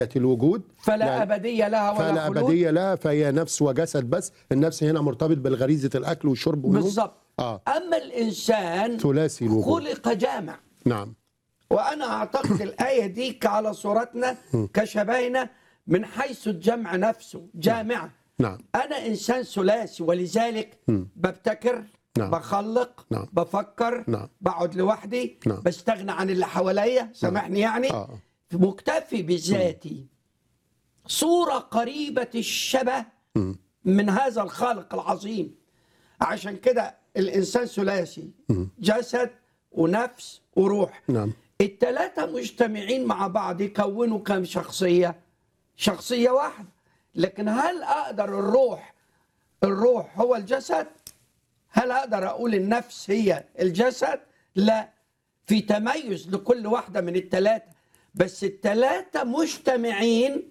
الوجود فلا يعني أبدية لها ولا فلا خلود أبدية لها فهي نفس وجسد بس النفس هنا مرتبط بالغريزة الأكل والشرب والنوم بالظبط آه أما الإنسان ثلاثي الوجود خلق جامع نعم وأنا أعتقد الآية دي على صورتنا كشبهنا من حيث الجمع نفسه جامعة نعم أنا إنسان ثلاثي ولذلك ببتكر نعم. بخلق نعم. بفكر نعم. بقعد لوحدي نعم. بستغنى عن اللي حواليا سامحني يعني آه. مكتفي بذاتي صورة قريبة الشبه من هذا الخالق العظيم عشان كده الإنسان ثلاثي جسد ونفس وروح نعم التلاتة مجتمعين مع بعض يكونوا كم شخصية شخصية واحدة لكن هل أقدر الروح الروح هو الجسد هل أقدر أقول النفس هي الجسد لا في تميز لكل واحدة من التلاتة بس التلاتة مجتمعين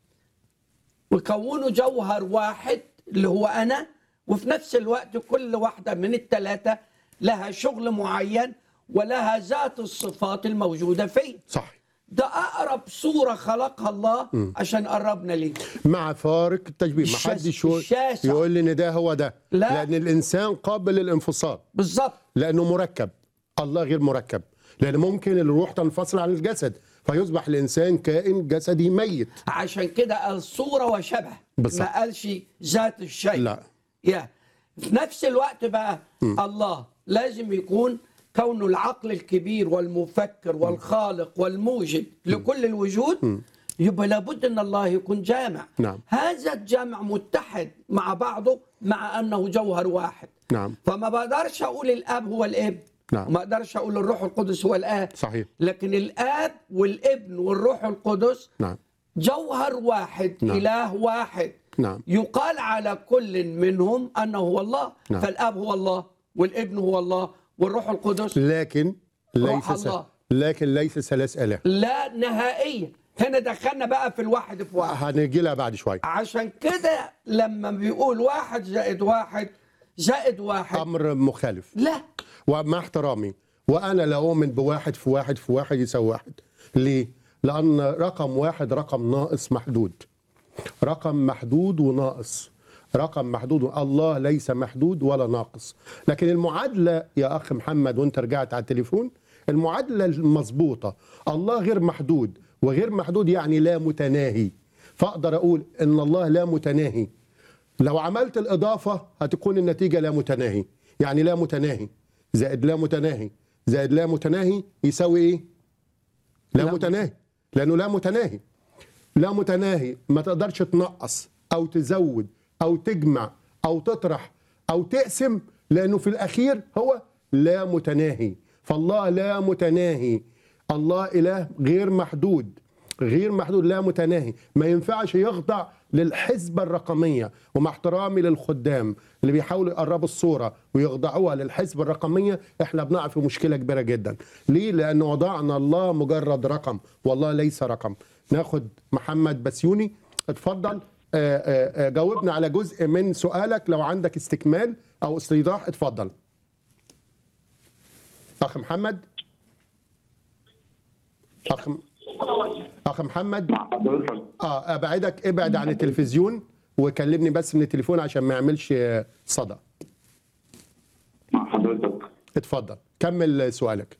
ويكونوا جوهر واحد اللي هو أنا وفي نفس الوقت كل واحدة من التلاتة لها شغل معين ولها ذات الصفات الموجودة فيه صح ده أقرب صورة خلقها الله عشان قربنا ليه مع فارق التشبيه ما الشاس- حدش يقول- الشاسع. يقول لي ان ده هو ده لا. لان الانسان قابل للانفصال بالظبط لانه مركب الله غير مركب لان ممكن الروح تنفصل عن الجسد فيصبح الانسان كائن جسدي ميت عشان كده قال صورة وشبه بالظبط. ما قالش ذات الشيء لا يا في نفس الوقت بقى الله لازم يكون كونه العقل الكبير والمفكر والخالق والموجد لكل الوجود يبقى لابد ان الله يكون جامع نعم. هذا الجمع متحد مع بعضه مع انه جوهر واحد نعم فما بقدرش اقول الاب هو الابن نعم. وما اقدرش اقول الروح القدس هو الاب صحيح لكن الاب والابن والروح القدس نعم جوهر واحد نعم. اله واحد نعم يقال على كل منهم انه هو الله نعم. فالاب هو الله والابن هو الله والروح القدس لكن روح ليس س... الله. لكن ليس ثلاث اله لا نهائيا هنا دخلنا بقى في الواحد في واحد هنجي لها بعد شويه عشان كده لما بيقول واحد زائد واحد زائد واحد امر مخالف لا ومع احترامي وانا لا اؤمن بواحد في واحد في واحد يساوي واحد ليه لان رقم واحد رقم ناقص محدود رقم محدود وناقص رقم محدود الله ليس محدود ولا ناقص لكن المعادلة يا أخ محمد وانت رجعت على التليفون المعادلة المظبوطة الله غير محدود وغير محدود يعني لا متناهي فأقدر أقول إن الله لا متناهي لو عملت الإضافة هتكون النتيجة لا متناهي يعني لا متناهي زائد لا متناهي زائد لا متناهي يساوي إيه؟ لا لا متناهي لأنه لا متناهي لا متناهي ما تقدرش تنقص او تزود او تجمع او تطرح او تقسم لانه في الاخير هو لا متناهي فالله لا متناهي الله اله غير محدود غير محدود لا متناهي ما ينفعش يخضع للحسبة الرقمية ومع احترامي للخدام اللي بيحاولوا يقربوا الصورة ويخضعوها للحسبة الرقمية احنا بنقع في مشكلة كبيرة جدا ليه؟ لأن وضعنا الله مجرد رقم والله ليس رقم ناخد محمد بسيوني اتفضل آه، آه، آه، جاوبنا على جزء من سؤالك لو عندك استكمال أو استيضاح اتفضل أخ محمد أخ أخ محمد مع حضرتك اه ابعدك ابعد عن التلفزيون وكلمني بس من التليفون عشان ما يعملش آه، صدى مع حضرتك اتفضل كمل سؤالك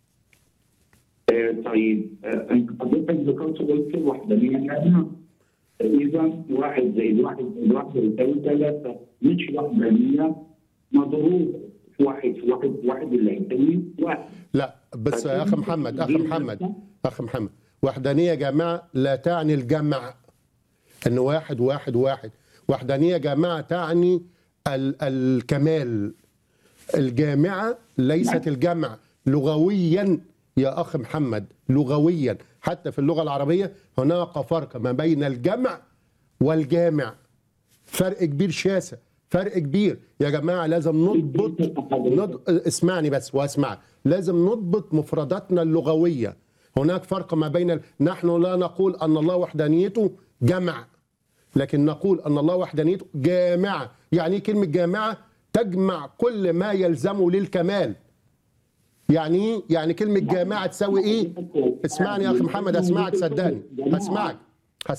آه طيب آه انت حضرتك ذكرت قلت وحدانية كاملة اذا واحد زائد واحد زائد واحد يساوي ثلاثة مش وحدانية مضروب في واحد في واحد في واحد اللي هيساوي واحد لا بس يا اخ محمد اخ محمد اخ محمد وحدانيه جماعه لا تعني الجمع ان واحد واحد واحد وحدانيه جماعه تعني ال الكمال الجامعه ليست الجمع لغويا يا اخ محمد لغويا حتى في اللغه العربيه هناك فرق ما بين الجمع والجامع فرق كبير شاسع فرق كبير يا جماعه لازم نضبط نض... اسمعني بس واسمعك لازم نضبط مفرداتنا اللغويه هناك فرق ما بين ال... نحن لا نقول ان الله وحدانيته جمع لكن نقول ان الله وحدانيته جامعه يعني ايه كلمه جامعه تجمع كل ما يلزمه للكمال يعني ايه يعني كلمه جامعه تساوي ايه اسمعني يا اخي محمد اسمعك صدقني اسمعك